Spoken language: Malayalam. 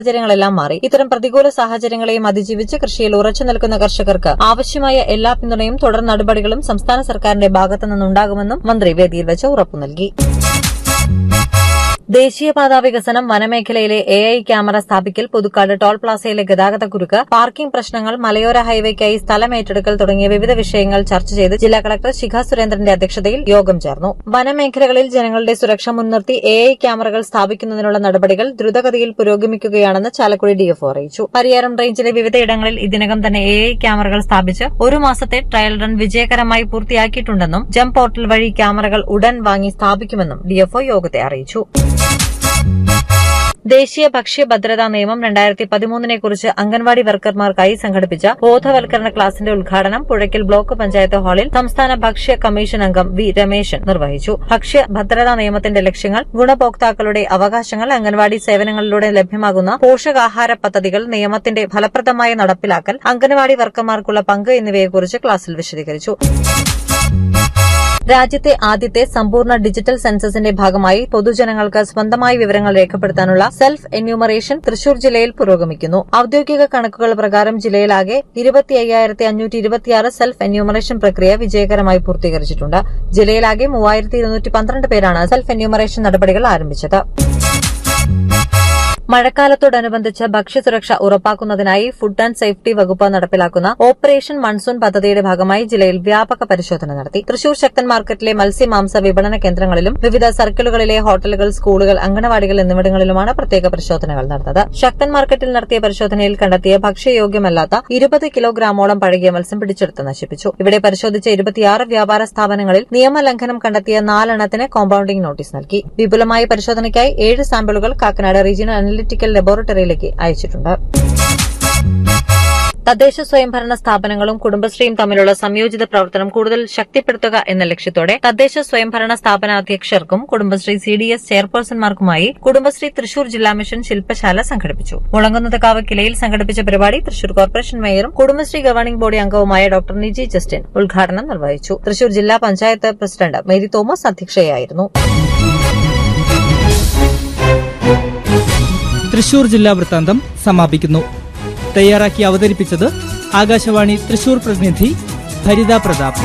സാഹചര്യങ്ങളെല്ലാം മാറി ഇത്തരം പ്രതികൂല സാഹചര്യങ്ങളെയും അതിജീവിച്ച് കൃഷിയിൽ ഉറച്ചു നിൽക്കുന്ന കർഷകർക്ക് ആവശ്യമായ എല്ലാ പിന്തുണയും തുടർ നടപടികളും സംസ്ഥാന സർക്കാരിന്റെ ഭാഗത്തു നിന്നുണ്ടാകുമെന്നും മന്ത്രി വേദിയിൽ വെച്ച് ഉറപ്പു നൽകി ദേശീയപാതാ വികസനം വനമേഖലയിലെ എ ഐ ക്യാമറ സ്ഥാപിക്കൽ പുതുക്കാട് ടോൾ പ്ലാസയിലെ ഗതാഗതക്കുരുക്ക് പാർക്കിംഗ് പ്രശ്നങ്ങൾ മലയോര ഹൈവേക്കായി സ്ഥലം ഏറ്റെടുക്കൽ തുടങ്ങിയ വിവിധ വിഷയങ്ങൾ ചർച്ച ചെയ്ത് ജില്ലാ കളക്ടർ ശിഖ സുരേന്ദ്രന്റെ അധ്യക്ഷതയിൽ യോഗം ചേർന്നു വനമേഖലകളിൽ ജനങ്ങളുടെ സുരക്ഷ മുൻനിർത്തി എ ഐ ക്യാമറകൾ സ്ഥാപിക്കുന്നതിനുള്ള നടപടികൾ ദ്രുതഗതിയിൽ പുരോഗമിക്കുകയാണെന്ന് ചാലക്കുടി ഡിഎഫ്ഒ അറിയിച്ചു പരിയാരം റേഞ്ചിലെ വിവിധയിടങ്ങളിൽ ഇതിനകം തന്നെ എ ഐ ക്യാമറകൾ സ്ഥാപിച്ച് ഒരു മാസത്തെ ട്രയൽ റൺ വിജയകരമായി പൂർത്തിയാക്കിയിട്ടുണ്ടെന്നും ജം പോർട്ടൽ വഴി ക്യാമറകൾ ഉടൻ വാങ്ങി സ്ഥാപിക്കുമെന്നും ഡിഎഫ്ഒ യോഗത്തെ അറിയിച്ചു ദേശീയ ഭക്ഷ്യ ഭദ്രതാ നിയമം രണ്ടായിരത്തി പതിമൂന്നിനെ കുറിച്ച് അംഗൻവാടി വർക്കർമാർക്കായി സംഘടിപ്പിച്ച ബോധവൽക്കരണ ക്ലാസിന്റെ ഉദ്ഘാടനം പുഴയ്ക്കൽ ബ്ലോക്ക് പഞ്ചായത്ത് ഹാളിൽ സംസ്ഥാന ഭക്ഷ്യ കമ്മീഷൻ അംഗം വി രമേശൻ നിർവഹിച്ചു ഭക്ഷ്യ ഭദ്രതാ നിയമത്തിന്റെ ലക്ഷ്യങ്ങൾ ഗുണഭോക്താക്കളുടെ അവകാശങ്ങൾ അംഗൻവാടി സേവനങ്ങളിലൂടെ ലഭ്യമാകുന്ന പോഷകാഹാര പദ്ധതികൾ നിയമത്തിന്റെ ഫലപ്രദമായ നടപ്പിലാക്കൽ അംഗൻവാടി വർക്കർമാർക്കുള്ള പങ്ക് എന്നിവയെക്കുറിച്ച് ക്ലാസിൽ വിശദീകരിച്ചു രാജ്യത്തെ ആദ്യത്തെ സമ്പൂർണ്ണ ഡിജിറ്റൽ സെൻസസിന്റെ ഭാഗമായി പൊതുജനങ്ങൾക്ക് സ്വന്തമായി വിവരങ്ങൾ രേഖപ്പെടുത്താനുള്ള സെൽഫ് എന്യൂമറേഷൻ തൃശൂർ ജില്ലയിൽ പുരോഗമിക്കുന്നു ഔദ്യോഗിക കണക്കുകൾ പ്രകാരം ജില്ലയിലാകെ ഇരുപത്തി അയ്യായിരത്തി അഞ്ഞൂറ്റി ഇരുപത്തിയാറ് സെൽഫ് എന്യൂമറേഷൻ പ്രക്രിയ വിജയകരമായി പൂർത്തീകരിച്ചിട്ടുണ്ട് ജില്ലയിലാകെ മൂവായിരത്തി ഇരുന്നൂറ്റി പന്ത്രണ്ട് പേരാണ് സെൽഫ് എന്യൂമറേഷൻ നടപടികൾ ആരംഭിച്ചത് മഴക്കാലത്തോടനുബന്ധിച്ച് ഭക്ഷ്യസുരക്ഷ ഉറപ്പാക്കുന്നതിനായി ഫുഡ് ആൻഡ് സേഫ്റ്റി വകുപ്പ് നടപ്പിലാക്കുന്ന ഓപ്പറേഷൻ മൺസൂൺ പദ്ധതിയുടെ ഭാഗമായി ജില്ലയിൽ വ്യാപക പരിശോധന നടത്തി തൃശൂർ ശക്തൻ മാർക്കറ്റിലെ മത്സ്യമാംസ വിപണന കേന്ദ്രങ്ങളിലും വിവിധ സർക്കിളുകളിലെ ഹോട്ടലുകൾ സ്കൂളുകൾ അങ്കണവാടികൾ എന്നിവിടങ്ങളിലുമാണ് പ്രത്യേക പരിശോധനകൾ നടന്നത് ശക്തൻ മാർക്കറ്റിൽ നടത്തിയ പരിശോധനയിൽ കണ്ടെത്തിയ ഭക്ഷ്യയോഗ്യമല്ലാത്ത ഇരുപത് കിലോഗ്രാമോളം പഴകിയ മത്സ്യം പിടിച്ചെടുത്ത് നശിപ്പിച്ചു ഇവിടെ പരിശോധിച്ച ഇരുപത്തിയാറ് വ്യാപാര സ്ഥാപനങ്ങളിൽ നിയമലംഘനം കണ്ടെത്തിയ നാലെണ്ണത്തിന് കോമ്പൌണ്ടിംഗ് നോട്ടീസ് നൽകി വിപുലമായ പരിശോധനയ്ക്കായി ഏഴ് സാമ്പിളുകൾ കാക്കനാട് റീജിയണൽ അനലിറ്റിക്കൽ ലബോറട്ടറിയിലേക്ക് അയച്ചിട്ടുണ്ട് തദ്ദേശ സ്വയംഭരണ സ്ഥാപനങ്ങളും കുടുംബശ്രീയും തമ്മിലുള്ള സംയോജിത പ്രവർത്തനം കൂടുതൽ ശക്തിപ്പെടുത്തുക എന്ന ലക്ഷ്യത്തോടെ തദ്ദേശ സ്വയംഭരണ സ്ഥാപന അധ്യക്ഷർക്കും കുടുംബശ്രീ സി ഡി എസ് ചെയർപേഴ്സൺമാർക്കുമായി കുടുംബശ്രീ തൃശൂർ ജില്ലാ മിഷൻ ശില്പശാല സംഘടിപ്പിച്ചു മുളങ്കുന്നതക്കാവ് കിലയിൽ സംഘടിപ്പിച്ച പരിപാടി തൃശൂർ കോർപ്പറേഷൻ മേയറും കുടുംബശ്രീ ഗവേണിംഗ് ബോഡി അംഗവുമായ ഡോക്ടർ നിജി ജസ്റ്റിൻ ഉദ്ഘാടനം നിർവഹിച്ചു തൃശൂർ ജില്ലാ പഞ്ചായത്ത് പ്രസിഡന്റ് മേരി തോമസ് അധ്യക്ഷയായിരുന്നു തൃശൂർ ജില്ലാ വൃത്താന്തം സമാപിക്കുന്നു തയ്യാറാക്കി അവതരിപ്പിച്ചത് ആകാശവാണി തൃശൂർ പ്രതിനിധി ഭരിത പ്രതാപ്